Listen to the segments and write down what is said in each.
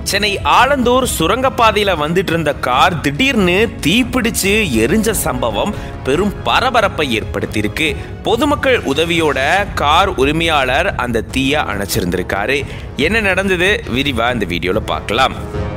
சென்னை ஆலந்தூர் சுரங்கப்பாதையில வந்துட்டு இருந்த கார் திடீர்னு தீப்பிடிச்சு எரிஞ்ச சம்பவம் பெரும் பரபரப்பை ஏற்படுத்தியிருக்கு பொதுமக்கள் உதவியோட கார் உரிமையாளர் அந்த தீய அணைச்சிருந்திருக்காரு என்ன நடந்தது விரிவா இந்த வீடியோல பார்க்கலாம்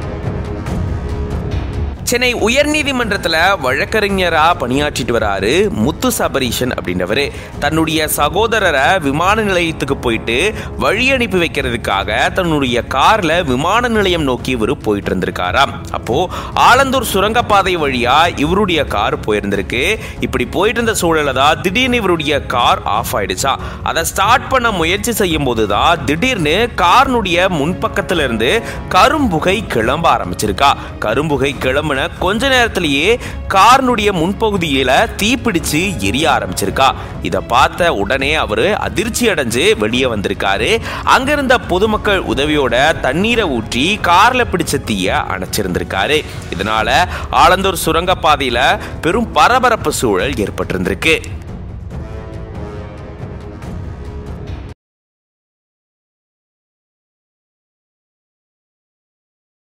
சென்னை உயர்நீதிமன்றத்தில் வழக்கறிஞரா பணியாற்றிட்டு வராரு முத்து சபரீஷன் அப்படின்றவர் தன்னுடைய சகோதரரை விமான நிலையத்துக்கு போயிட்டு வழி அனுப்பி வைக்கிறதுக்காக தன்னுடைய கார்ல விமான நிலையம் நோக்கி இவர் போயிட்டு இருந்திருக்காராம் அப்போ ஆலந்தூர் சுரங்கப்பாதை வழியா இவருடைய கார் போயிருந்திருக்கு இப்படி போயிட்டு இருந்த சூழல தான் திடீர்னு இவருடைய கார் ஆஃப் ஆயிடுச்சா அதை ஸ்டார்ட் பண்ண முயற்சி செய்யும் போது தான் திடீர்னு கார்னுடைய முன்பக்கத்துல இருந்து கரும்புகை கிளம்ப ஆரம்பிச்சிருக்கா கரும்புகை கிளம்புன கொஞ்ச நேரத்திலேயே கார்னுடைய முன்பகுதியில தீப்பிடிச்சு எரிய ஆரம்பிச்சிருக்கா இதை பார்த்த உடனே அவரு அதிர்ச்சி அடைஞ்சு வெளியே வந்திருக்காரு அங்கிருந்த பொதுமக்கள் உதவியோட தண்ணீரை ஊற்றி கார்ல பிடிச்ச தீய அணைச்சிருந்திருக்காரு இதனால ஆலந்தூர் சுரங்கப்பாதையில பெரும் பரபரப்பு சூழல் ஏற்பட்டிருந்திருக்கு